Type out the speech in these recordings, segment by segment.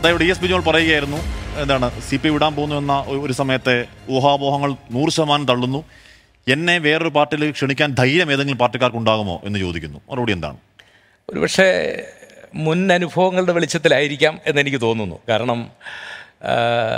ഇവിടെ E S ബിജോൾ പറയുകയായിരുന്നു എന്താണ് സി പി വിടാൻ പോകുന്നു എന്ന ഒ- ഒരു സമയത്തെ ഊഹാപോഹങ്ങൾ നൂറ് ശതമാനം തള്ളുന്നു എന്നെ വേറൊരു പാർട്ടിയിൽ ക്ഷണിക്കാൻ ധൈര്യം ഏതെങ്കിലും പാർട്ടിക്കാർക്ക് ഉണ്ടാകുമോ എന്ന് ചോദിക്കുന്നു മറുപടി എന്താണ് ഒരുപക്ഷെ മുൻ അനുഭവങ്ങളുടെ വെളിച്ചത്തിലായിരിക്കാം എന്നെനിക്ക് തോന്നുന്നു കാരണം ആ,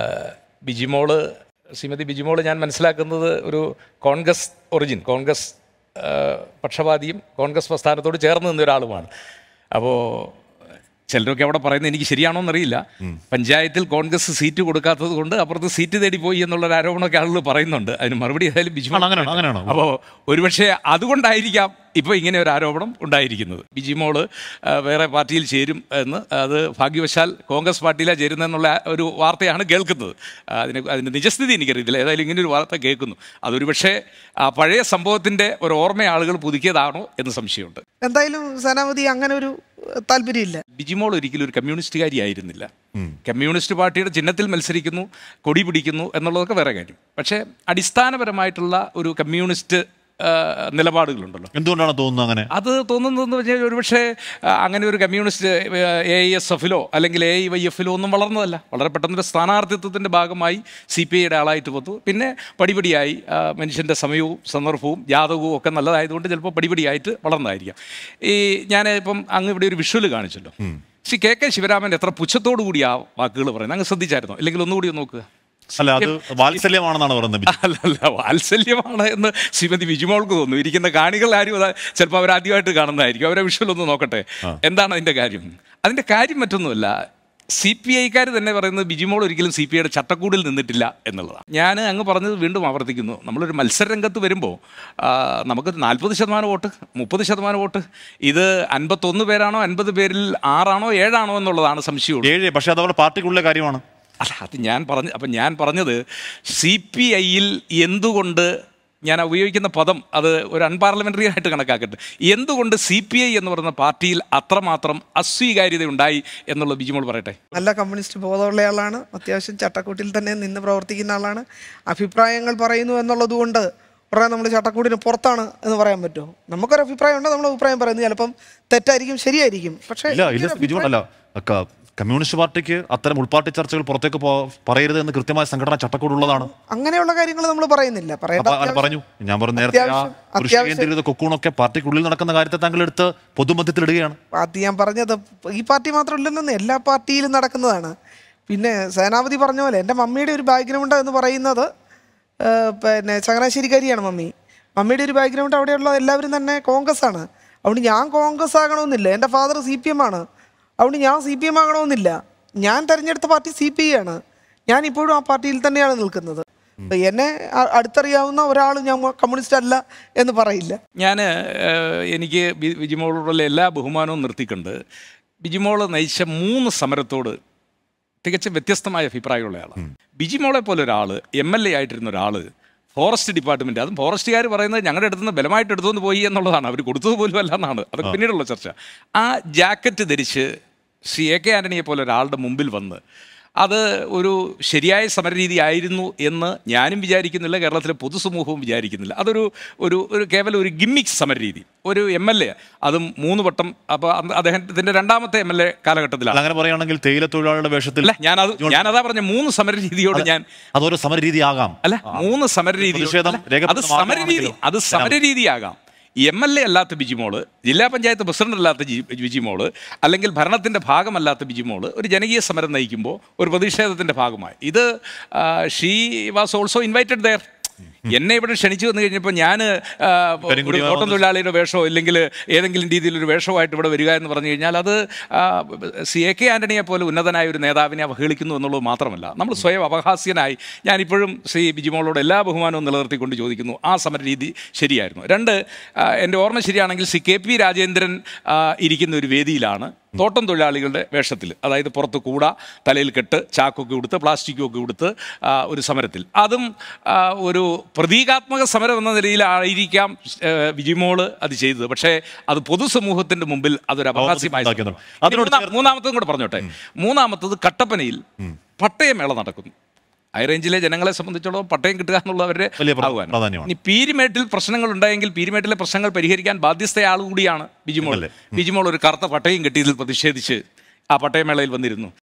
ബിജിമോള് ശ്രീമതി ബിജിമോള് ഞാൻ മനസ്സിലാക്കുന്നത് ഒരു കോൺഗ്രസ് ഒറിജിൻ കോൺഗ്രസ് ആ, പക്ഷപാതിയും കോൺഗ്രസ് പ്രസ്ഥാനത്തോട് ചേർന്ന് നിന്ന ഒരാളുമാണ് അപ്പോൾ ചിലരൊക്കെ അവിടെ പറയുന്നത് എനിക്ക് ശരിയാണോ എന്നറിയില്ല പഞ്ചായത്തിൽ കോൺഗ്രസ് സീറ്റ് കൊടുക്കാത്തത് കൊണ്ട് അപ്പുറത്ത് സീറ്റ് തേടി പോയി എന്നുള്ളൊരു ആരോപണമൊക്കെ ആളുകൾ പറയുന്നുണ്ട് അതിന് മറുപടി ഏതായാലും ബിജിമോൾ ആണ്, അങ്ങനെയാണോ? അങ്ങനെയാണോ? അപ്പോൾ ഒരുപക്ഷെ അതുകൊണ്ടായിരിക്കാം ഇപ്പോൾ ഇങ്ങനെ ഒരു ആരോപണം ഉണ്ടായിരിക്കുന്നത് ബിജിമോള് ആ, വേറെ പാർട്ടിയിൽ ചേരും എന്ന് അത് ഭാഗ്യവശാൽ കോൺഗ്രസ് പാർട്ടിയിലാണ് ചേരുന്നതെന്നുള്ള ഒരു വാർത്തയാണ് കേൾക്കുന്നത് ആ, അതിന് അതിൻ്റെ നിജസ്ഥിതി എനിക്കറിയത്തില്ല ഏതായാലും ഇങ്ങനെ ഒരു വാർത്ത കേൾക്കുന്നു അതൊരു പക്ഷേ ആ പഴയ സംഭവത്തിൻ്റെ ഒരു ഓർമ്മ ആളുകൾ പുതുക്കിയതാണോ എന്ന് സംശയമുണ്ട് എന്തായാലും സേനാപതി അങ്ങനെ ഒരു താല്പര്യമില്ല ബിജിമോൾ ഒരിക്കലും ഒരു കമ്മ്യൂണിസ്റ്റുകാരി ആയിരുന്നില്ല കമ്മ്യൂണിസ്റ്റ് പാർട്ടിയുടെ ചിഹ്നത്തിൽ മത്സരിക്കുന്നു കൊടി പിടിക്കുന്നു എന്നുള്ളതൊക്കെ വേറെ കാര്യം പക്ഷേ അടിസ്ഥാനപരമായിട്ടുള്ള ഒരു കമ്മ്യൂണിസ്റ്റ് ആ, നിലപാടുകളുണ്ടല്ലോ എന്തുകൊണ്ടാണ് തോന്നുന്നത് അങ്ങനെ അത് തോന്നുന്നതെന്ന് വെച്ചാൽ ഒരുപക്ഷെ ആ, അങ്ങനെ ഒരു കമ്മ്യൂണിസ്റ്റ് എ ഐ എസ് എഫിലോ അല്ലെങ്കിൽ എ ഐ വൈ എഫിലോ ഒന്നും വളർന്നതല്ല വളരെ പെട്ടെന്നൊരു സ്ഥാനാർത്ഥിത്വത്തിൻ്റെ ഭാഗമായി സി പി ഐയുടെ ആളായിട്ട് വന്നു പിന്നെ പടിപടിയായി ആ, മനുഷ്യൻ്റെ സമയവും സന്ദർഭവും ജാതകവും ഒക്കെ നല്ലതായതുകൊണ്ട് ചിലപ്പോൾ പടിപടിയായിട്ട് വളർന്നതായിരിക്കാം ഈ ഞാൻ ഇപ്പം അങ്ങ് ഇവിടെ ഒരു വിഷ്വൽ കാണിച്ചല്ലോ ശ്രീ കെ കെ ശിവരാമൻ എത്ര പുച്ഛത്തോടു കൂടി ആ വാക്കുകൾ പറയുന്നത് അങ്ങ് ശ്രദ്ധിച്ചായിരുന്നോ അല്ലെങ്കിൽ ഒന്നുകൂടി ഒന്ന് നോക്കുക അല്ല അത് വാത്സല്യമാണെന്നാണ് പറയുന്നത് ബിജു. അല്ലല്ല വാത്സല്യമാണ് എന്ന് ശ്രീമതി വിജുമോൾക്ക് തോന്നുന്നു ഇരിക്കുന്ന കാണികൾ ആരും അതാ ചിലപ്പോൾ അവർ ആദ്യമായിട്ട് കാണുന്നതായിരിക്കും അവരെ വിഷ്വൽ ഒന്ന് നോക്കട്ടെ എന്താണ് അതിൻ്റെ കാര്യം അതിൻ്റെ കാര്യം മറ്റൊന്നുമല്ല സി പി ഐക്കാർ തന്നെ പറയുന്നത് ബിജിമോൾ ഒരിക്കലും സി പി ഐയുടെ ചട്ടക്കൂടിൽ നിന്നിട്ടില്ല എന്നുള്ളതാണ് ഞാൻ അങ്ങ് പറഞ്ഞത് വീണ്ടും ആവർത്തിക്കുന്നു നമ്മളൊരു മത്സരരംഗത്ത് വരുമ്പോൾ ആ, നമുക്ക് നാൽപ്പത് ശതമാനം വോട്ട് മുപ്പത് ശതമാനം വോട്ട് ഇത് അൻപത്തൊന്ന് പേരാണോ അൻപത് പേരിൽ ആറാണോ ഏഴാണോ എന്നുള്ളതാണ് സംശയമുള്ളത് ഏഴ് പക്ഷെ അതവരുടെ പാർട്ടിക്കുള്ള കാര്യമാണ് അല്ല അത് ഞാൻ പറഞ്ഞ അപ്പം ഞാൻ പറഞ്ഞത് സി പി ഐയിൽ എന്തുകൊണ്ട് ഞാൻ ഉപയോഗിക്കുന്ന പദം അത് ഒരു അൺപാർലമെൻ്ററി ആയിട്ട് കണക്കാക്കട്ടെ എന്തുകൊണ്ട് സി പി ഐ എന്ന് പറയുന്ന പാർട്ടിയിൽ അത്രമാത്രം അസ്വീകാര്യത ഉണ്ടായി എന്നുള്ള ബിജിമോൾ പറയട്ടെ നല്ല കമ്മ്യൂണിസ്റ്റ് ബോധമുള്ള ആളാണ് അത്യാവശ്യം ചട്ടക്കൂട്ടിൽ തന്നെ നിന്ന് പ്രവർത്തിക്കുന്ന ആളാണ് അഭിപ്രായങ്ങൾ പറയുന്നു എന്നുള്ളത് കൊണ്ട് ഉടനെ നമ്മൾ ചട്ടക്കൂടിന് പുറത്താണ് എന്ന് പറയാൻ പറ്റുമോ നമുക്കൊരു അഭിപ്രായം ഉണ്ട് നമ്മൾ അഭിപ്രായം പറയുന്നത് ചിലപ്പം തെറ്റായിരിക്കും ശരിയായിരിക്കും പക്ഷേ ഇല്ല ഇല്ല എനിക്കൊരു ബിജു അല്ല ക- കമ്മ്യൂണിസ്റ്റ് പാർട്ടിക്ക് അത്തരം ഉൾപാർട്ടി ചർച്ചകൾ പുറത്തേക്ക് പോ- പറയരുത് എന്ന് കൃത്യമായ സംഘടനാ ചട്ടക്കൂടുള്ളതാണ് അങ്ങനെയുള്ള കാര്യങ്ങൾ നമ്മൾ പറയുന്നില്ല പറയേണ്ട അപ്പൊ അങ്ങനെ പറഞ്ഞു ഞാൻ പറഞ്ഞു നേരത്തെ ആ അത്യാവശ്യം- പുരുഷ അത്യാവശ്യം- കേന്ദ്രീകൃത കൊക്കൂണൊക്കെ പാർട്ടിക്കുള്ളിൽ നടക്കുന്ന കാര്യത്തെ താങ്കൾ എടുത്ത് പൊതുമധ്യത്തിൽ ഇടുകയാണ് അത് ഞാൻ പറഞ്ഞത് ഈ പാർട്ടി മാത്രമല്ലെന്ന് എല്ലാ പാർട്ടിയിലും നടക്കുന്നതാണ് പിന്നെ സേനാപതി പറഞ്ഞ പോലെ എൻ്റെ മമ്മിയുടെ ഒരു ബാക്ക്ഗ്രൗണ്ട് എന്ന് പറയുന്നത് ആ, പിന്നെ ചങ്ങനാശ്ശേരിക്കാരിയാണ് മമ്മി മമ്മിയുടെ ഒരു ബാക്ക്ഗ്രൗണ്ട് അവിടെയുള്ള എല്ലാവരും തന്നെ കോൺഗ്രസ് ആണ് അതുകൊണ്ട് ഞാൻ കോൺഗ്രസ് ആകണമെന്നില്ല എൻ്റെ ഫാദർ സി പി എം ആണ് അതുകൊണ്ട് ഞാൻ സി പി എം ആകണമെന്നില്ല ഞാൻ തിരഞ്ഞെടുത്ത പാർട്ടി സി പി ഐ ആണ് ഞാൻ ഇപ്പോഴും ആ പാർട്ടിയിൽ തന്നെയാണ് നിൽക്കുന്നത് അപ്പൊ എന്നെ അ- അടുത്തറിയാവുന്ന ഒരാൾ ഞാൻ കമ്മ്യൂണിസ്റ്റ് അല്ല എന്ന് പറയില്ല ഞാൻ എനിക്ക് ബി- ബിജിമോളോടുള്ള എല്ലാ ബഹുമാനവും നിർത്തിക്കൊണ്ട് ബിജിമോൾ നയിച്ച മൂന്ന് സമരത്തോട് തികച്ചും വ്യത്യസ്തമായ അഭിപ്രായമുള്ള ആളാണ് ബിജിമോളെ പോലെ ഒരാൾ എം എൽ എ ആയിട്ടിരുന്ന ഒരാൾ ഫോറസ്റ്റ് ഡിപ്പാർട്ട്മെന്റ് അതും ഫോറസ്റ്റുകാർ പറയുന്നത് ഞങ്ങളുടെ അടുത്ത് നിന്ന് ബലമായിട്ട് എടുത്തുകൊണ്ട് പോയി എന്നുള്ളതാണ് അവർ കൊടുത്തത് പോലും അല്ല എന്നാണ് അതൊക്കെ പിന്നീടുള്ള ചർച്ച ആ ജാക്കറ്റ് ധരിച്ച് ശ്രീ എ കെ ആന്റണിയെ പോലെ ഒരാളുടെ മുമ്പിൽ വന്ന് അത് ഒരു ശരിയായ സമരരീതി ആയിരുന്നു എന്ന് ഞാനും വിചാരിക്കുന്നില്ല കേരളത്തിലെ പൊതുസമൂഹവും വിചാരിക്കുന്നില്ല അതൊരു ഒരു ഒരു കേവലം ഒരു ഗിമ്മിക്സ് സമരരീതി ഒരു എം എൽ എ അതും മൂന്ന് വട്ടം അപ്പോൾ അദ്ദേഹത്തിൻ്റെ രണ്ടാമത്തെ എം എൽ എ കാലഘട്ടത്തിലാണ് അല്ല, അങ്ങനെ പറയുകയാണെങ്കിൽ തേയില തൊഴിലാളികളുടെ വേഷത്തിൽ അല്ല ഞാനത് ഞാനതാ പറഞ്ഞ മൂന്ന് സമരരീതിയോട് ഞാൻ അതൊരു സമരരീതി ആകാം അല്ല മൂന്ന് സമരരീതി പ്രതിഷേധം അത് രേഖപ്പെടുത്തുന്ന സമരരീതി മാത്രമാണെങ്കിലും അത് സമരരീതിയാകാം എം എൽ എ അല്ലാത്ത ബിജിമോള് ജില്ലാ പഞ്ചായത്ത് പ്രസിഡന്റ് അല്ലാത്ത ജി ബിജിമോള് അല്ലെങ്കിൽ ഭരണത്തിന്റെ ഭാഗമല്ലാത്ത ബിജിമോള് ഒരു ജനകീയ സമരം നയിക്കുമ്പോൾ ഒരു പ്രതിഷേധത്തിന്റെ ഭാഗമായി ഇത് she was also invited there എന്നെ ഇവിടെ ക്ഷണിച്ചു വന്നു കഴിഞ്ഞപ്പോൾ ഞാൻ കരിങ്കുടി ഒരു തോട്ടം തൊഴിലാളിയുടെ വേഷമോ അല്ലെങ്കിൽ ഏതെങ്കിലും രീതിയിലൊരു വേഷമായിട്ട് ഇവിടെ വരിക എന്ന് പറഞ്ഞു കഴിഞ്ഞാൽ അത് ആ, സി എ കെ ആന്റണിയെ പോലെ ഉന്നതനായ ഒരു നേതാവിനെ അവഹേളിക്കുന്നു എന്നുള്ളത് മാത്രമല്ല നമ്മൾ സ്വയം അപഹാസ്യനായി ഞാനിപ്പോഴും ശ്രീ ബിജിമോളോട് എല്ലാ ബഹുമാനവും നിലനിർത്തിക്കൊണ്ട് ചോദിക്കുന്നു ആ സമരരീതി ശരിയായിരുന്നു രണ്ട് ആ, എൻ്റെ ഓർമ്മ ശരിയാണെങ്കിൽ ശ്രീ കെ പി രാജേന്ദ്രൻ ആ, ഇരിക്കുന്ന ഒരു വേദിയിലാണ് തോട്ടം തൊഴിലാളികളുടെ വേഷത്തിൽ അതായത് പുറത്ത് കൂട തലയിൽ കെട്ട് ചാക്കൊക്കെ കൊടുത്ത് പ്ലാസ്റ്റിക്കും ഒക്കെ കൊടുത്ത് ആ, ഒരു സമരത്തിൽ അതും ആ, ഒരു പ്രതീകാത്മക സമരം എന്ന നിലയിലായിരിക്കാം ആ, വിജിമോള് അത് ചെയ്തത് പക്ഷേ അത് പൊതുസമൂഹത്തിന്റെ മുമ്പിൽ അതൊരു അപഹാസ്യമായി ഉണ്ടാക്കിയതാണ്. അതിനോട് മൂന്നാമത്തതും കൂടെ പറഞ്ഞോട്ടെ മൂന്നാമത്തത് കട്ടപ്പനയിൽ പട്ടയമേള നടക്കുന്നു ഹൈറേഞ്ചിലെ ജനങ്ങളെ സംബന്ധിച്ചിടത്തോളം പട്ടയം കിട്ടുക എന്നുള്ളവരുടെ വലിയ പ്ര- ആഹ്വാനം. പ്രാധാന്യമാണ്. ഇനി പീരിമേട്ടിൽ പ്രശ്നങ്ങൾ ഉണ്ടായെങ്കിൽ പീരിമേട്ടിലെ പ്രശ്നങ്ങൾ പരിഹരിക്കാൻ ബാധ്യസ്ഥയാൾ കൂടിയാണ് ബിജിമോൾ അല്ലേ? ബിജിമോൾ ഒരു കറുത്ത പട്ടയം കെട്ടിയതിൽ പ്രതിഷേധിച്ച് ആ പട്ടയമേളയിൽ വന്നിരുന്നു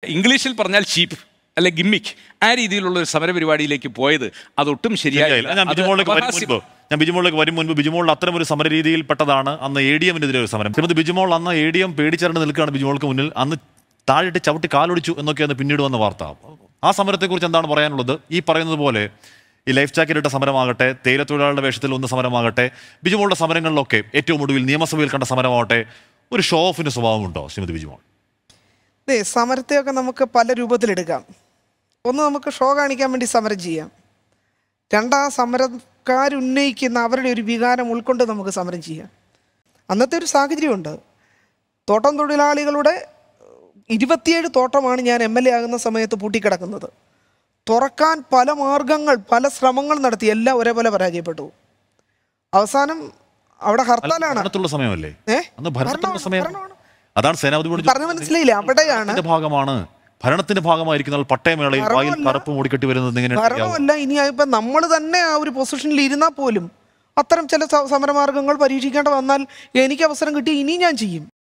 ഇംഗ്ലീഷിൽ പറഞ്ഞാൽ ചീപ്പ് അല്ലെ ഗിമ്മിക്ക് ആ രീതിയിലുള്ള ഒരു സമര പരിപാടിയിലേക്ക് പോയത് അതൊട്ടും ശരിയായില്ല. ഞാൻ അത് ബിജുമോളിലേക്ക് വരും അപഹാസ്യം. മുൻപ് ഞാൻ ബിജുമോളിലേക്ക് വരും മുൻപ് ബിജുമോൾ അത്തരം ഒരു സമര രീതിയിൽപ്പെട്ടതാണ് അന്ന് എ ഡി എമ്മിനെതിരെ ഒരു സമരം ശ്രീമതി ബിജുമോൾ അന്ന് എ ഡി എം പേടിച്ചരണ്ട് നിൽക്കുകയാണ് ബിജുമോൾക്ക് മുന്നിൽ അന്ന് താഴിട്ട് ചവിട്ടി കാലൊടിച്ചു എന്നൊക്കെയാണ് പിന്നീട് വന്ന വാർത്ത ആ സമരത്തെക്കുറിച്ച് എന്താണ് പറയാനുള്ളത് ഈ പറയുന്നത് പോലെ ഈ ലൈഫ് ജാക്കറ്റ് ഇട്ട സമരമാകട്ടെ തേയിലത്തൊഴിലാളികളുടെ വേഷത്തിൽ ഒന്ന് സമരമാകട്ടെ ബിജുമോളുടെ സമരങ്ങളിലൊക്കെ ഏറ്റവും ഒടുവിൽ നിയമസഭയിൽ കണ്ട സമരമാവട്ടെ ഒരു ഷോ ഓഫിന്റെ സ്വഭാവമുണ്ടോ ശ്രീമതി ബിജുമോൾ ദേ സമരത്തെയൊക്കെ നമുക്ക് പല രൂപത്തിലെടുക്കാം ഒന്ന് നമുക്ക് ഷോ കാണിക്കാൻ വേണ്ടി സമരം ചെയ്യാം രണ്ടാ സമരക്കാരുന്നയിക്കുന്ന അവരുടെ ഒരു വികാരം ഉൾക്കൊണ്ട് നമുക്ക് സമരം ചെയ്യാം അന്നത്തെ ഒരു സാഹചര്യമുണ്ട് തോട്ടം തൊഴിലാളികളുടെ ഇരുപത്തിയേഴ് തോട്ടമാണ് ഞാൻ എം എൽ എ ആകുന്ന സമയത്ത് പൂട്ടിക്കിടക്കുന്നത് തുറക്കാൻ പല മാർഗങ്ങൾ പല ശ്രമങ്ങൾ നടത്തി എല്ലാം ഒരേപോലെ പരാജയപ്പെട്ടു അവസാനം അവിടെ ഹർത്താലാണ് ഭരണത്തുള്ള സമയമല്ലേ ഏ? അന്ന് ഭരണത്തുള്ള ഭരണമാണ്, സമയം ഭരണമാണ്. അതാണ് സേനാപതി വിളിച്ചു പറഞ്ഞു മനസ്സിലായില്ല അവിടെയാണ് ഭരണത്തിന്റെ ഭാഗമാണ് ഭരണത്തിന്റെ ഭാഗമായിരിക്കുന്ന ആൾ പട്ടയമേളയിൽ വായിൽ ഭരണമല്ല. കറുപ്പ് മൂടിക്കെട്ടി വരുന്നത് ഇങ്ങനെ ഭരണമല്ല ഇനി ഇപ്പം നമ്മൾ തന്നെ ആ ഒരു പൊസിഷനിൽ ഇരുന്നാൽ പോലും അത്തരം ചില സ- സമരമാർഗങ്ങൾ പരീക്ഷിക്കേണ്ട വന്നാൽ എനിക്ക് അവസരം കിട്ടി ഇനി ഞാൻ ചെയ്യും